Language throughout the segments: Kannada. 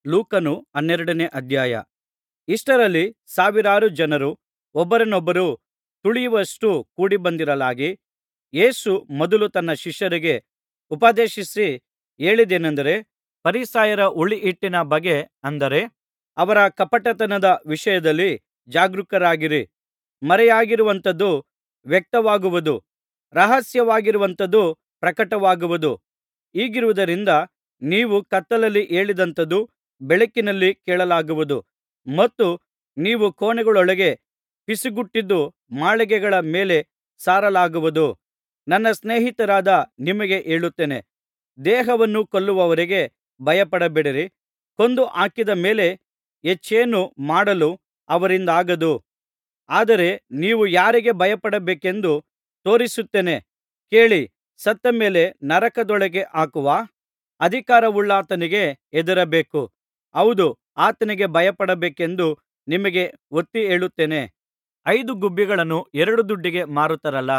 ಲೂಕನು ಹನ್ನೆರಡನೇ ಅಧ್ಯಾಯ ಇಷ್ಟರಲ್ಲಿ ಸಾವಿರಾರು ಜನರು ಒಬ್ಬರನ್ನೊಬ್ಬರು ತುಳಿಯುವಷ್ಟು ಕೂಡಿಬಂದಿರಲಾಗಿ ಯೇಸು ಮೊದಲು ತನ್ನ ಶಿಷ್ಯರಿಗೆ ಉಪದೇಶಿಸಿ ಹೇಳಿದ್ದೇನಂದರೆ ಫರಿಸಾಯರ ಹುಳಿಹಿಟ್ಟಿನ ಬಗ್ಗೆ ಅಂದರೆ ಅವರ ಕಪಟತನದ ವಿಷಯದಲ್ಲಿ ಜಾಗರೂಕರಾಗಿರಿ ಮರೆಯಾಗಿರುವಂಥದ್ದು ವ್ಯಕ್ತವಾಗುವುದು ರಹಸ್ಯವಾಗಿರುವಂಥದ್ದು ಪ್ರಕಟವಾಗುವುದು ಹೀಗಿರುವುದರಿಂದ ನೀವು ಕತ್ತಲಲ್ಲಿ ಹೇಳಿದಂಥದ್ದು ಬೆಳಕಿನಲ್ಲಿ ಕೇಳಲಾಗುವುದು ಮತ್ತು ನೀವು ಕೋಣೆಗಳೊಳಗೆ ಪಿಸುಗುಟ್ಟಿದ್ದು ಮಾಳಿಗೆಗಳ ಮೇಲೆ ಸಾರಲಾಗುವುದು ನನ್ನ ಸ್ನೇಹಿತರಾದ ನಿಮಗೆ ಹೇಳುತ್ತೇನೆ ದೇಹವನ್ನು ಕೊಲ್ಲುವವರಿಗೆ ಭಯಪಡಬೇಡಿರಿ ಕೊಂದು ಹಾಕಿದ ಮೇಲೆ ಹೆಚ್ಚೇನೂ ಮಾಡಲು ಅವರಿಂದಾಗದು ಆದರೆ ನೀವು ಯಾರಿಗೆ ಭಯಪಡಬೇಕೆಂದು ತೋರಿಸುತ್ತೇನೆ ಕೇಳಿ ಸತ್ತ ಮೇಲೆ ನರಕದೊಳಗೆ ಹಾಕುವ ಅಧಿಕಾರವುಳ್ಳಾತನಿಗೆ ಹೆದರಬೇಕು ಹೌದು ಆತನಿಗೆ ಭಯಪಡಬೇಕೆಂದು ನಿಮಗೆ ಒತ್ತಿ ಹೇಳುತ್ತೇನೆ ಐದು ಗುಬ್ಬಿಗಳನ್ನು ಎರಡು ದುಡ್ಡಿಗೆ ಮಾರುತ್ತಾರಲ್ಲಾ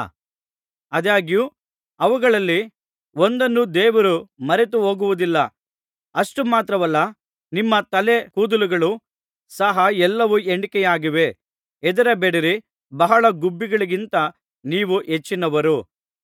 ಆದಾಗ್ಯೂ ಅವುಗಳಲ್ಲಿ ಒಂದನ್ನೂ ದೇವರು ಮರೆತುಹೋಗುವುದಿಲ್ಲ ಅಷ್ಟು ಮಾತ್ರವಲ್ಲ ನಿಮ್ಮ ತಲೆ ಕೂದಲುಗಳು ಸಹ ಎಲ್ಲವೂ ಎಣಿಕೆಯಾಗಿವೆ ಹೆದರಬೇಡಿರಿ ಬಹಳ ಗುಬ್ಬಿಗಳಿಗಿಂತ ನೀವು ಹೆಚ್ಚಿನವರು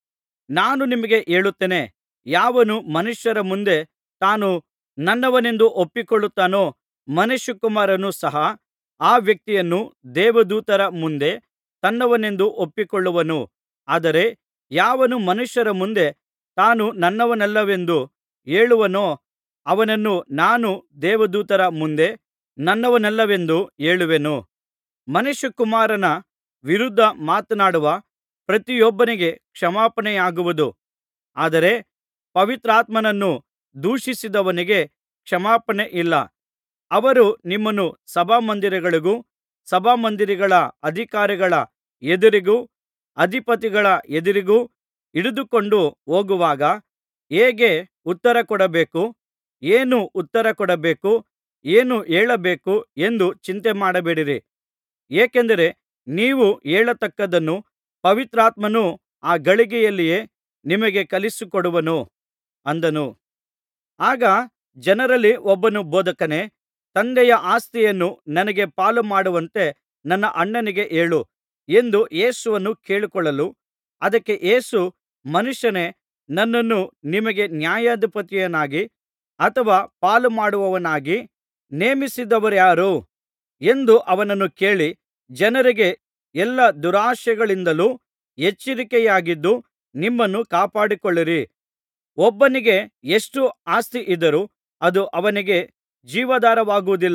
ನಾನು ನಿಮಗೆ ಹೇಳುತ್ತೇನೆ ಯಾವನು ಮನುಷ್ಯರ ಮುಂದೆ ತಾನು ನನ್ನವನೆಂದು ಒಪ್ಪಿಕೊಳ್ಳುತ್ತಾನೋ ಮನುಷ್ಯಕುಮಾರನು ಸಹ ಆ ವ್ಯಕ್ತಿಯನ್ನು ದೇವದೂತರ ಮುಂದೆ ತನ್ನವನೆಂದು ಒಪ್ಪಿಕೊಳ್ಳುವನು ಆದರೆ ಯಾವನು ಮನುಷ್ಯರ ಮುಂದೆ ತಾನು ನನ್ನವನಲ್ಲವೆಂದು ಹೇಳುವನೋ ಅವನನ್ನು ನಾನು ದೇವದೂತರ ಮುಂದೆ ನನ್ನವನಲ್ಲವೆಂದು ಹೇಳುವೆನು ಮನುಷ್ಯಕುಮಾರನ ವಿರುದ್ಧ ಮಾತನಾಡುವ ಪ್ರತಿಯೊಬ್ಬನಿಗೆ ಕ್ಷಮಾಪಣೆಯಾಗುವುದು ಆದರೆ ಪವಿತ್ರಾತ್ಮನನ್ನು ದೂಷಿಸಿದವನಿಗೆ ಕ್ಷಮಾಪಣೆ ಇಲ್ಲ ಅವರು ನಿಮ್ಮನ್ನು ಸಭಾಮಂದಿರಗಳಿಗೂ ಸಭಾಮಂದಿರಗಳ ಅಧಿಕಾರಿಗಳ ಎದುರಿಗೂ ಅಧಿಪತಿಗಳ ಎದುರಿಗೂ ಹಿಡಿದುಕೊಂಡು ಹೋಗುವಾಗ ಹೇಗೆ ಉತ್ತರ ಕೊಡಬೇಕು ಏನು ಉತ್ತರ ಕೊಡಬೇಕು ಏನು ಹೇಳಬೇಕು ಎಂದು ಚಿಂತೆಮಾಡಬೇಡಿರಿ ಏಕೆಂದರೆ ನೀವು ಹೇಳತಕ್ಕದ್ದನ್ನು ಪವಿತ್ರಾತ್ಮನು ಆ ಗಳಿಗೆಯಲ್ಲಿಯೇ ನಿಮಗೆ ಕಲಿಸಿಕೊಡುವನು ಅಂದನು ಆಗ ಜನರಲ್ಲಿ ಒಬ್ಬನು ಬೋಧಕನೇ ತಂದೆಯ ಆಸ್ತಿಯನ್ನು ನನಗೆ ಪಾಲುಮಾಡುವಂತೆ ನನ್ನ ಅಣ್ಣನಿಗೆ ಹೇಳು ಎಂದು ಯೇಸುವನ್ನು ಕೇಳಿಕೊಳ್ಳಲು ಅದಕ್ಕೆ ಯೇಸು ಮನುಷ್ಯನೇ ನನ್ನನ್ನು ನಿಮಗೆ ನ್ಯಾಯಾಧಿಪತಿಯನ್ನಾಗಿ ಅಥವಾ ಪಾಲುಮಾಡುವವನಾಗಿ ನೇಮಿಸಿದವರಾರು ಎಂದು ಅವನನ್ನು ಕೇಳಿ ಜನರಿಗೆ ಎಲ್ಲಾ ದುರಾಶೆಗಳಿಂದಲೂ ಎಚ್ಚರಿಕೆಯಾಗಿದ್ದು ನಿಮ್ಮನ್ನು ಕಾಪಾಡಿಕೊಳ್ಳಿರಿ ಒಬ್ಬನಿಗೆ ಎಷ್ಟು ಆಸ್ತಿ ಇದ್ದರೂ ಅದು ಅವನಿಗೆ ಜೀವಾಧಾರವಾಗುವುದಿಲ್ಲ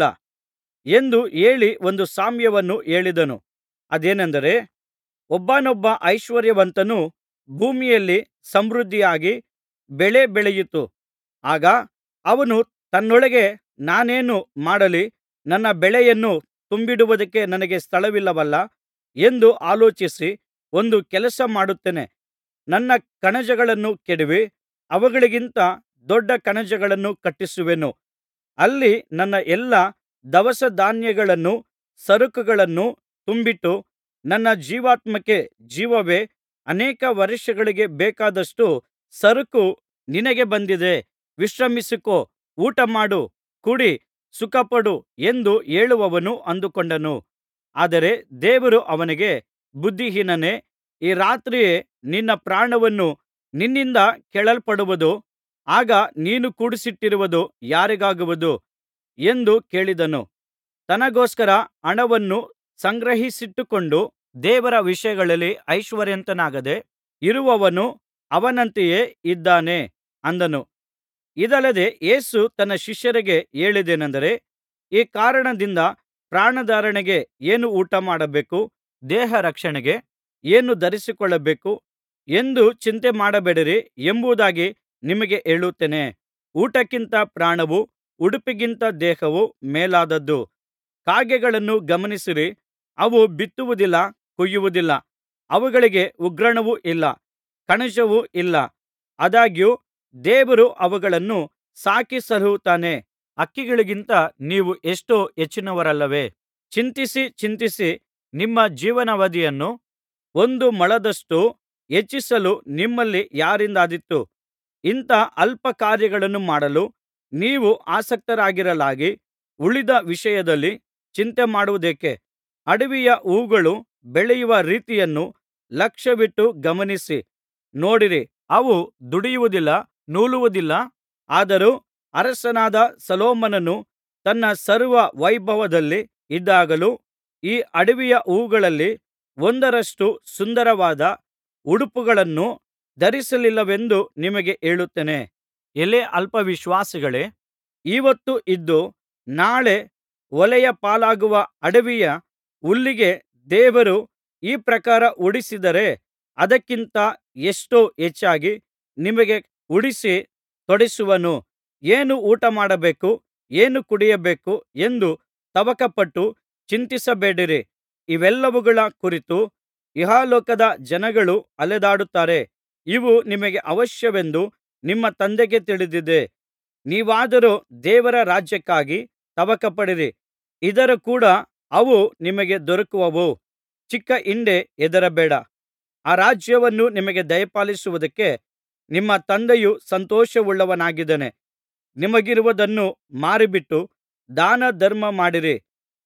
ಎಂದು ಹೇಳಿ ಒಂದು ಸಾಮ್ಯವನ್ನು ಹೇಳಿದನು ಅದೇನೆಂದರೆ ಒಬ್ಬಾನೊಬ್ಬ ಐಶ್ವರ್ಯವಂತನು ಭೂಮಿಯಲ್ಲಿ ಸಮೃದ್ಧಿಯಾಗಿ ಬೆಳೆ ಬೆಳೆಯಿತು ಆಗ ಅವನು ತನ್ನೊಳಗೆ ನಾನೇನು ಮಾಡಲಿ ನನ್ನ ಬೆಳೆಯನ್ನು ತುಂಬಿಡುವುದಕ್ಕೆ ನನಗೆ ಸ್ಥಳವಿಲ್ಲವಲ್ಲಾ ಎಂದು ಆಲೋಚಿಸಿ ಒಂದು ಕೆಲಸ ಮಾಡುತ್ತೇನೆ ನನ್ನ ಕಣಜಗಳನ್ನು ಕೆಡವಿ ಅವುಗಳಿಗಿಂತ ದೊಡ್ಡ ಕಣಜಗಳನ್ನು ಕಟ್ಟಿಸುವೆನು ಅಲ್ಲಿ ನನ್ನ ಎಲ್ಲಾ ದವಸಧಾನ್ಯಗಳನ್ನೂ ಸರಕುಗಳನ್ನೂ ತುಂಬಿಟ್ಟು ನನ್ನ ಜೀವಾತ್ಮಕ್ಕೆ ಜೀವವೇ ಅನೇಕ ವರ್ಷಗಳಿಗೆ ಬೇಕಾದಷ್ಟು ಸರಕು ನಿನಗೆ ಬಂದಿದೆ ವಿಶ್ರಮಿಸಿಕೋ ಊಟಮಾಡು ಕುಡಿ ಸುಖಪಡು ಎಂದು ಹೇಳುವನು ಅಂದುಕೊಂಡನು ಆದರೆ ದೇವರು ಅವನಿಗೆ ಬುದ್ಧಿಹೀನನೇ ಈ ರಾತ್ರಿಯೇ ನಿನ್ನ ಪ್ರಾಣವನ್ನು ನಿನ್ನಿಂದ ಕೇಳಲ್ಪಡುವುದು ಆಗ ನೀನು ಕೂಡಿಸಿಟ್ಟಿರುವುದು ಯಾರಿಗಾಗುವುದು ಎಂದು ಕೇಳಿದನು ತನಗೋಸ್ಕರ ಹಣವನ್ನು ಸಂಗ್ರಹಿಸಿಟ್ಟುಕೊಂಡು ದೇವರ ವಿಷಯಗಳಲ್ಲಿ ಐಶ್ವರ್ಯವಂತನಾಗದೆ ಇರುವವನು ಅವನಂತೆಯೇ ಇದ್ದಾನೆ ಅಂದನು ಇದಲ್ಲದೆ ಯೇಸು ತನ್ನ ಶಿಷ್ಯರಿಗೆ ಹೇಳಿದ್ದೇನೆಂದರೆ ಈ ಕಾರಣದಿಂದ ಪ್ರಾಣಧಾರಣೆಗೆ ಏನು ಊಟಮಾಡಬೇಕು ದೇಹ ರಕ್ಷಣೆಗೆ ಏನು ಧರಿಸಿಕೊಳ್ಳಬೇಕು ಎಂದು ಚಿಂತೆಮಾಡಬೇಡಿರಿ ಎಂಬುದಾಗಿ ನಿಮಗೆ ಹೇಳುತ್ತೇನೆ ಊಟಕ್ಕಿಂತ ಪ್ರಾಣವೂ ಉಡುಪಿಗಿಂತ ದೇಹವು ಮೇಲಾದದ್ದು ಕಾಗೆಗಳನ್ನು ಗಮನಿಸಿರಿ ಅವು ಬಿತ್ತುವುದಿಲ್ಲ ಕೊಯ್ಯುವುದಿಲ್ಲ ಅವುಗಳಿಗೆ ಉಗ್ರಾಣವೂ ಇಲ್ಲ ಕಣಜವೂ ಇಲ್ಲ ಆದಾಗ್ಯೂ ದೇವರು ಅವುಗಳನ್ನು ಸಾಕಿ ಸಲಹುತ್ತಾನೆ ಹಕ್ಕಿಗಳಿಗಿಂತ ನೀವು ಎಷ್ಟೋ ಹೆಚ್ಚಿನವರಲ್ಲವೇ ಚಿಂತಿಸಿ ಚಿಂತಿಸಿ ನಿಮ್ಮ ಜೀವನಾವಧಿಯನ್ನು ಒಂದು ಮೊಳದಷ್ಟು ಹೆಚ್ಚಿಸಲು ನಿಮ್ಮಲ್ಲಿ ಯಾರಿಂದಾದೀತು ಇಂಥ ಅಲ್ಪ ಕಾರ್ಯಗಳನ್ನು ಮಾಡಲು ನೀವು ಆಸಕ್ತರಾಗಿರಲಾಗಿ ಉಳಿದ ವಿಷಯದಲ್ಲಿ ಚಿಂತೆಮಾಡುವುದೇಕೆ ಅಡವಿಯ ಹೂವುಗಳು ಬೆಳೆಯುವ ರೀತಿಯನ್ನು ಲಕ್ಷ್ಯವಿಟ್ಟು ಗಮನಿಸಿ ನೋಡಿರಿ ಅವು ದುಡಿಯುವುದಿಲ್ಲ ನೂಲುವುದಿಲ್ಲ ಆದರೂ ಅರಸನಾದ ಸೊಲೊಮೋನನು ತನ್ನ ಸರ್ವ ವೈಭವದಲ್ಲಿ ಇದ್ದಾಗಲೂ ಈ ಅಡವಿಯ ಹೂವುಗಳಲ್ಲಿ ಒಂದರಷ್ಟು ಸುಂದರವಾದ ಉಡುಪುಗಳನ್ನು ಧರಿಸಲಿಲ್ಲವೆಂದು ನಿಮಗೆ ಹೇಳುತ್ತೇನೆ ಎಲೈ ಅಲ್ಪವಿಶ್ವಾಸಿಗಳೇ ಈಹೊತ್ತು ಇದ್ದು ನಾಳೆ ಒಲೆಯ ಪಾಲಾಗುವ ಅಡವಿಯ ಹುಲ್ಲಿಗೆ ದೇವರು ಈ ಪ್ರಕಾರ ಉಡಿಸಿದರೆ ಅದಕ್ಕಿಂತ ಎಷ್ಟೋ ಹೆಚ್ಚಾಗಿ ನಿಮಗೆ ಉಡಿಸಿ ತೊಡಿಸುವನು ಏನು ಊಟಮಾಡಬೇಕು ಏನು ಕುಡಿಯಬೇಕು ಎಂದು ತವಕಪಟ್ಟು ಚಿಂತಿಸಬೇಡಿರಿ ಇವೆಲ್ಲವುಗಳ ಕುರಿತು ಇಹಲೋಕದ ಜನಗಳು ಅಲೆದಾಡುತ್ತಾರೆ ಇವು ನಿಮಗೆ ಅವಶ್ಯವೆಂದು ನಿಮ್ಮ ತಂದೆಗೆ ತಿಳಿದಿದೆ ನೀವಾದರೋ ದೇವರ ರಾಜ್ಯಕ್ಕಾಗಿ ತವಕಪಡಿರಿ ಇದರ ಕೂಡ ಅವು ನಿಮಗೆ ದೊರಕುವವು ಚಿಕ್ಕ ಹಿಂಡೇ ಹೆದರಬೇಡ ಆ ರಾಜ್ಯವನ್ನು ನಿಮಗೆ ದಯಪಾಲಿಸುವುದಕ್ಕೆ ನಿಮ್ಮ ತಂದೆಯು ಸಂತೋಷವುಳ್ಳವನಾಗಿದ್ದಾನೆ ನಿಮಗಿರುವುದನ್ನು ಮಾರಿಬಿಟ್ಟು ದಾನ ಧರ್ಮ ಮಾಡಿರಿ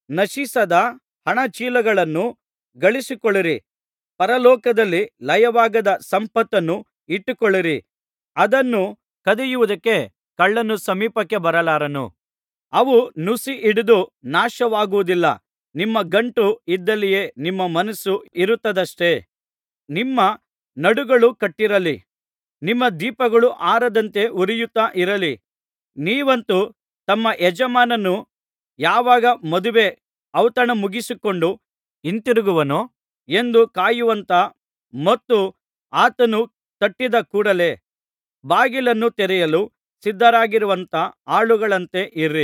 ನಶಿಸದ ಹಣಚೀಲಗಳನ್ನು ಗಳಿಸಿಕೊಳ್ಳಿರಿ ಪರಲೋಕದಲ್ಲಿ ಲಯವಾಗದ ಸಂಪತ್ತನ್ನು ಇಟ್ಟುಕೊಳ್ಳಿರಿ ಅದನ್ನು ಕದಿಯುವುದಕ್ಕೆ ಕಳ್ಳನು ಸಮೀಪಕ್ಕೆ ಬರಲಾರನು ಅವು ನುಸಿ ಹಿಡಿದು ನಾಶವಾಗುವುದಿಲ್ಲ ನಿಮ್ಮ ಗಂಟು ಇದ್ದಲ್ಲಿಯೇ ನಿಮ್ಮ ಮನಸ್ಸು ಇರುತ್ತದಷ್ಟೆ ನಿಮ್ಮ ನಡುಗಳು ಕಟ್ಟಿರಲಿ ನಿಮ್ಮ ದೀಪಗಳು ಆರದಂತೆ ಉರಿಯುತ್ತಾ ಇರಲಿ ನೀವಂತೂ ತಮ್ಮ ಯಜಮಾನನು ಯಾವಾಗ ಮದುವೆ ಔತಣ ಮುಗಿಸಿಕೊಂಡು ಹಿಂತಿರುಗುವನೋ ಎಂದು ಕಾಯುವಂಥ ಮತ್ತು ಆತನು ತಟ್ಟಿದ ಕೂಡಲೆ ಬಾಗಿಲನ್ನು ತೆರೆಯಲು ಸಿದ್ಧರಾಗಿರುವಂಥ ಆಳುಗಳಂತೆ ಇರಿ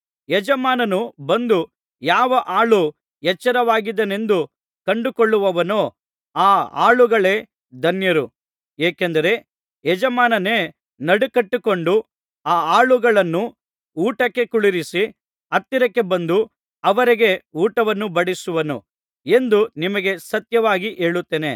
ಯಜಮಾನನು ಬಂದು ಯಾವ ಆಳು ಎಚ್ಚರವಾಗಿದ್ದಾನೆಂದು ಕಂಡುಕೊಳ್ಳುವನೋ ಆ ಆಳುಗಳೇ ಧನ್ಯರು ಏಕೆಂದರೆ ಯಜಮಾನನೇ ನಡುಕಟ್ಟಿಕೊಂಡು ಆ ಆಳುಗಳನ್ನು ಊಟಕ್ಕೆ ಕುಳ್ಳಿರಿಸಿ ಹತ್ತಿರಕ್ಕೆ ಬಂದು ಅವರಿಗೆ ಊಟವನ್ನು ಬಡಿಸುವನು ಎಂದು ನಿಮಗೆ ಸತ್ಯವಾಗಿ ಹೇಳುತ್ತೇನೆ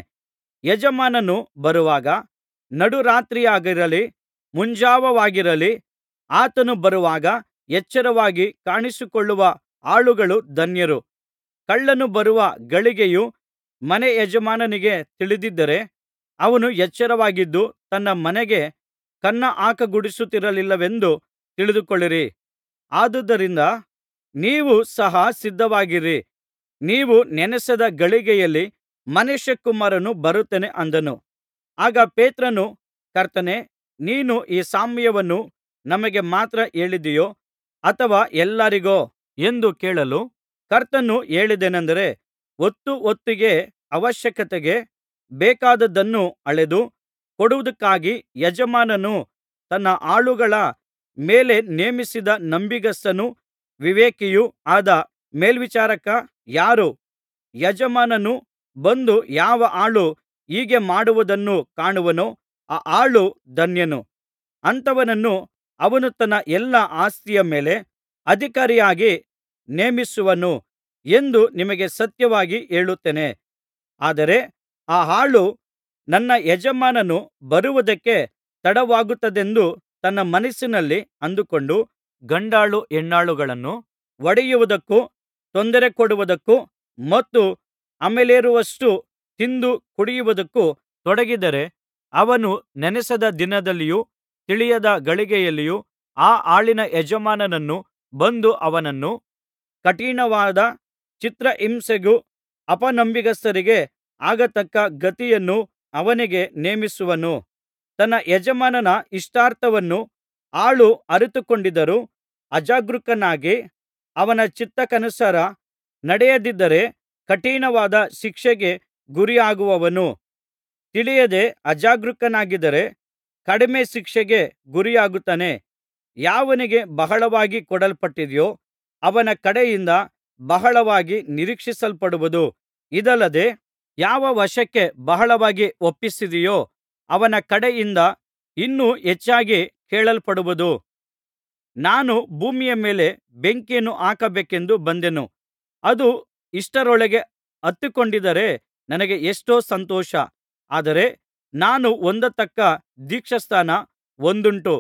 ಯಜಮಾನನು ಬರುವಾಗ ನಡುರಾತ್ರಿಯಾಗಿರಲಿ ಮುಂಜಾವವಾಗಿರಲಿ ಆತನು ಬರುವಾಗ ಎಚ್ಚರವಾಗಿ ಕಾಣಿಸಿಕೊಳ್ಳುವ ಆಳುಗಳು ಧನ್ಯರು ಕಳ್ಳನು ಬರುವ ಗಳಿಗೆಯು ಮನೆ ಯಜಮಾನನಿಗೆ ತಿಳಿದಿದ್ದರೆ ಅವನು ಎಚ್ಚರವಾಗಿದ್ದು ತನ್ನ ಮನೆಗೆ ಕನ್ನ ಹಾಕಗೊಡಿಸುತ್ತಿರಲಿಲ್ಲವೆಂದು ತಿಳಿದುಕೊಳ್ಳಿರಿ ಆದುದರಿಂದ ನೀವು ಸಹ ಸಿದ್ಧವಾಗಿರಿ ನೀವು ನೆನಸದ ಗಳಿಗೆಯಲ್ಲಿ ಮನುಷ್ಯಕುಮಾರನು ಬರುತ್ತಾನೆ ಅಂದನು ಆಗ ಪೇತ್ರನು ಕರ್ತನೇ ನೀನು ಈ ಸಾಮ್ಯವನ್ನು ನಮಗೆ ಮಾತ್ರ ಹೇಳಿದ್ದೀಯೋ ಅಥವಾ ಎಲ್ಲರಿಗೋ ಎಂದು ಕೇಳಲು ಕರ್ತನು ಹೇಳಿದ್ದೇನೆಂದರೆ ಹೊತ್ತು ಹೊತ್ತಿಗೆ ಅವಶ್ಯಕತೆಗೆ ಬೇಕಾದದ್ದನ್ನು ಅಳೆದು ಕೊಡುವುದಕ್ಕಾಗಿ ಯಜಮಾನನು ತನ್ನ ಆಳುಗಳ ಮೇಲೆ ನೇಮಿಸಿದ ನಂಬಿಗಸ್ತನೂ ವಿವೇಕಿಯೂ ಆದ ಮೇಲ್ವಿಚಾರಕ ಯಾರು ಯಜಮಾನನು ಬಂದು ಯಾವ ಆಳು ಹೀಗೆ ಮಾಡುವುದನ್ನು ಕಾಣುವನೋ ಆ ಆಳು ಧನ್ಯನು ಅಂಥವನನ್ನು ಅವನು ತನ್ನ ಎಲ್ಲಾ ಆಸ್ತಿಯ ಮೇಲೆ ಅಧಿಕಾರಿಯಾಗಿ ನೇಮಿಸುವನು ಎಂದು ನಿಮಗೆ ಸತ್ಯವಾಗಿ ಹೇಳುತ್ತೇನೆ ಆದರೆ ಆ ಆಳು ನನ್ನ ಯಜಮಾನನು ಬರುವುದಕ್ಕೆ ತಡವಾಗುತ್ತದೆಂದು ತನ್ನ ಮನಸ್ಸಿನಲ್ಲಿ ಅಂದುಕೊಂಡು ಗಂಡಾಳು ಹೆಣ್ಣಾಳುಗಳನ್ನು ಹೊಡೆಯುವುದಕ್ಕೂ ತೊಂದರೆ ಕೊಡುವುದಕ್ಕೂ ಮತ್ತು ಅಮಲೇರುವಷ್ಟು ತಿಂದು ಕುಡಿಯುವುದಕ್ಕೂ ತೊಡಗಿದರೆ ಅವನು ನೆನಸದ ದಿನದಲ್ಲಿಯೂ ತಿಳಿಯದ ಗಳಿಗೆಯಲ್ಲಿಯೂ ಆ ಆಳಿನ ಯಜಮಾನನು ಬಂದು ಅವನನ್ನು ಕಠಿಣವಾದ ಚಿತ್ರಹಿಂಸೆಗೂ ಅಪನಂಬಿಗಸ್ತರಿಗೆ ಆಗತಕ್ಕ ಗತಿಯನ್ನು ಅವನಿಗೆ ನೇಮಿಸುವನು ತನ್ನ ಯಜಮಾನನ ಇಷ್ಟಾರ್ಥವನ್ನು ಆಳು ಅರಿತುಕೊಂಡಿದ್ದರೂ ಅಜಾಗರೂಕನಾಗಿ ಅವನ ಚಿತ್ತಕ್ಕನುಸಾರ ನಡೆಯದಿದ್ದರೆ ಕಠಿಣವಾದ ಶಿಕ್ಷೆಗೆ ಗುರಿಯಾಗುವನು ತಿಳಿಯದೆ ಅಜಾಗರೂಕನಾಗಿದ್ದರೆ ಕಡಿಮೆ ಶಿಕ್ಷೆಗೆ ಗುರಿಯಾಗುತ್ತಾನೆ ಯಾವನಿಗೆ ಬಹಳವಾಗಿ ಕೊಡಲ್ಪಟ್ಟಿದೆಯೋ ಅವನ ಕಡೆಯಿಂದ ಬಹಳವಾಗಿ ನಿರೀಕ್ಷಿಸಲ್ಪಡುವುದು ಇದಲ್ಲದೆ ಯಾವ ವಶಕ್ಕೆ ಬಹಳವಾಗಿ ಒಪ್ಪಿಸಿದೆಯೋ ಅವನ ಕಡೆಯಿಂದ ಇನ್ನೂ ಹೆಚ್ಚಾಗಿ ಕೇಳಲ್ಪಡುವುದು ನಾನು ಭೂಮಿಯ ಮೇಲೆ ಬೆಂಕಿಯನ್ನು ಹಾಕಬೇಕೆಂದು ಬಂದೆನು ಅದು ಇಷ್ಟರೊಳಗೆ ಹತ್ತಿಕೊಂಡಿದ್ದರೆ ನನಗೆ ಎಷ್ಟೋ ಸಂತೋಷ ಆದರೆ ನಾನು ಹೊಂದತಕ್ಕ ದೀಕ್ಷಾಸ್ನಾನ ಒಂದುಂಟು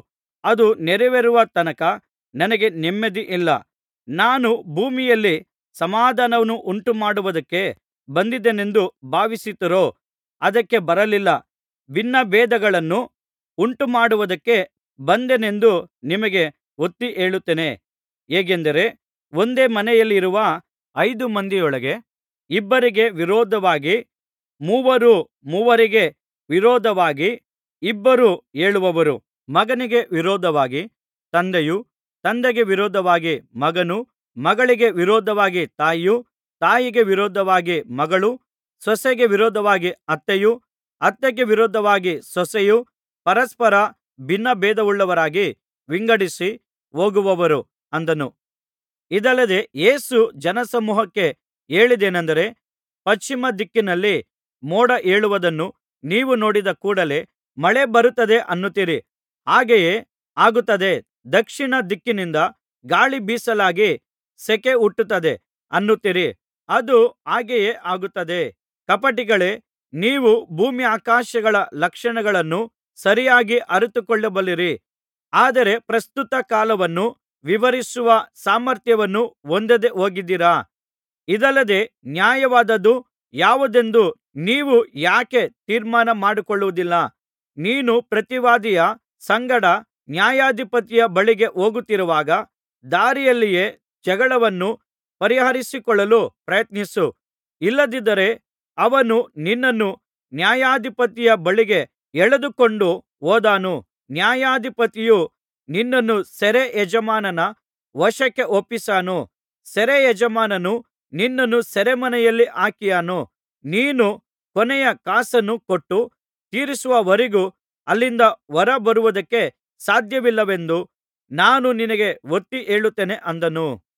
ಅದು ನೆರವೇರುವ ತನಕ ನನಗೆ ನೆಮ್ಮದಿಯಿಲ್ಲ ನಾನು ಭೂಮಿಯಲ್ಲಿ ಸಮಾಧಾನವನ್ನು ಉಂಟುಮಾಡುವುದಕ್ಕೆ ಬಂದಿದ್ದೇನೆಂದು ಭಾವಿಸುತ್ತೀರೋ ಅದಕ್ಕೆ ಬರಲಿಲ್ಲ ಭಿನ್ನಭೇದಗಳನ್ನು ಉಂಟುಮಾಡುವುದಕ್ಕೆ ಬಂದೆನೆಂದು ನಿಮಗೆ ಒತ್ತಿ ಹೇಳುತ್ತೇನೆ ಹೇಗೆಂದರೆ ಒಂದೇ ಮನೆಯಲ್ಲಿರುವ ಐದು ಮಂದಿಯೊಳಗೆ ಇಬ್ಬರಿಗೆ ವಿರೋಧವಾಗಿ ಮೂವರು ಮೂವರಿಗೆ ವಿರೋಧವಾಗಿ ಇಬ್ಬರು ಏಳುವರು ಮಗನಿಗೆ ವಿರೋಧವಾಗಿ ತಂದೆಯು ತಂದೆಗೆ ವಿರೋಧವಾಗಿ ಮಗನು ಮಗಳಿಗೆ ವಿರೋಧವಾಗಿ ತಾಯಿಯು ತಾಯಿಗೆ ವಿರೋಧವಾಗಿ ಮಗಳು ಸೊಸೆಗೆ ವಿರೋಧವಾಗಿ ಅತ್ತೆಯು ಅತ್ತೆಗೆ ವಿರೋಧವಾಗಿ ಸೊಸೆಯು ಪರಸ್ಪರ ಭಿನ್ನಭೇದವುಳ್ಳವರಾಗಿ ವಿಂಗಡಿಸಿ ಹೋಗುವರು ಅಂದನು ಇದಲ್ಲದೆ ಯೇಸು ಜನಸಮೂಹಕ್ಕೆ ಹೇಳಿದ್ದೇನೆಂದರೆ ಪಶ್ಚಿಮ ದಿಕ್ಕಿನಲ್ಲಿ ಮೋಡ ಏಳುವುದನ್ನು ನೀವು ನೋಡಿದ ಕೂಡಲೆ ಮಳೆ ಬರುತ್ತದೆ ಅನ್ನುತ್ತೀರಿ ಹಾಗೆಯೇ ಆಗುತ್ತದೆ ದಕ್ಷಿಣ ದಿಕ್ಕಿನಿಂದ ಗಾಳಿ ಬೀಸಲಾಗಿ ಸೆಕೆ ಹುಟ್ಟುತ್ತದೆ ಅನ್ನುತ್ತೀರಿ ಅದು ಹಾಗೆಯೇ ಆಗುತ್ತದೆ ಕಪಟಿಗಳೇ ನೀವು ಭೂಮ್ಯಾಕಾಶಗಳ ಲಕ್ಷಣಗಳನ್ನು ಸರಿಯಾಗಿ ಅರಿತುಕೊಳ್ಳಬಲ್ಲಿರಿ ಆದರೆ ಪ್ರಸ್ತುತ ಕಾಲವನ್ನು ವಿವರಿಸುವ ಸಾಮರ್ಥ್ಯವನ್ನು ಹೊಂದದೆ ಹೋಗಿದ್ದೀರಾ ಇದಲ್ಲದೆ ನ್ಯಾಯವಾದದ್ದು ಯಾವುದೆಂದು ನೀವು ಯಾಕೆ ತೀರ್ಮಾನ ಮಾಡಿಕೊಳ್ಳುವುದಿಲ್ಲ ನೀನು ಪ್ರತಿವಾದಿಯ ಸಂಗಡ ನ್ಯಾಯಾಧಿಪತಿಯ ಬಳಿಗೆ ಹೋಗುತ್ತಿರುವಾಗ ದಾರಿಯಲ್ಲಿಯೇ ಜಗಳವನ್ನು ಪರಿಹರಿಸಿಕೊಳ್ಳಲು ಪ್ರಯತ್ನಿಸು ಇಲ್ಲದಿದ್ದರೆ ಅವನು ನಿನ್ನನ್ನು ನ್ಯಾಯಾಧಿಪತಿಯ ಬಳಿಗೆ ಎಳೆದುಕೊಂಡು ಹೋದಾನು ನ್ಯಾಯಾಧಿಪತಿಯು ನಿನ್ನನ್ನು ಸೆರೆ ಯಜಮಾನನ ವಶಕ್ಕೆ ಒಪ್ಪಿಸಾನು ಸೆರೆಯಜಮಾನನು ನಿನ್ನನ್ನು ಸೆರೆಮನೆಯಲ್ಲಿ ಹಾಕಿಯಾನು ನೀನು ಕೊನೆಯ ಕಾಸನ್ನು ಕೊಟ್ಟು ತೀರಿಸುವವರೆಗೂ ಅಲ್ಲಿಂದ ಹೊರ ಬರುವುದಕ್ಕೆ ಸಾಧ್ಯವಿಲ್ಲವೆಂದು ನಾನು ನಿನಗೆ ಒತ್ತಿ ಹೇಳುತ್ತೇನೆ ಅಂದನು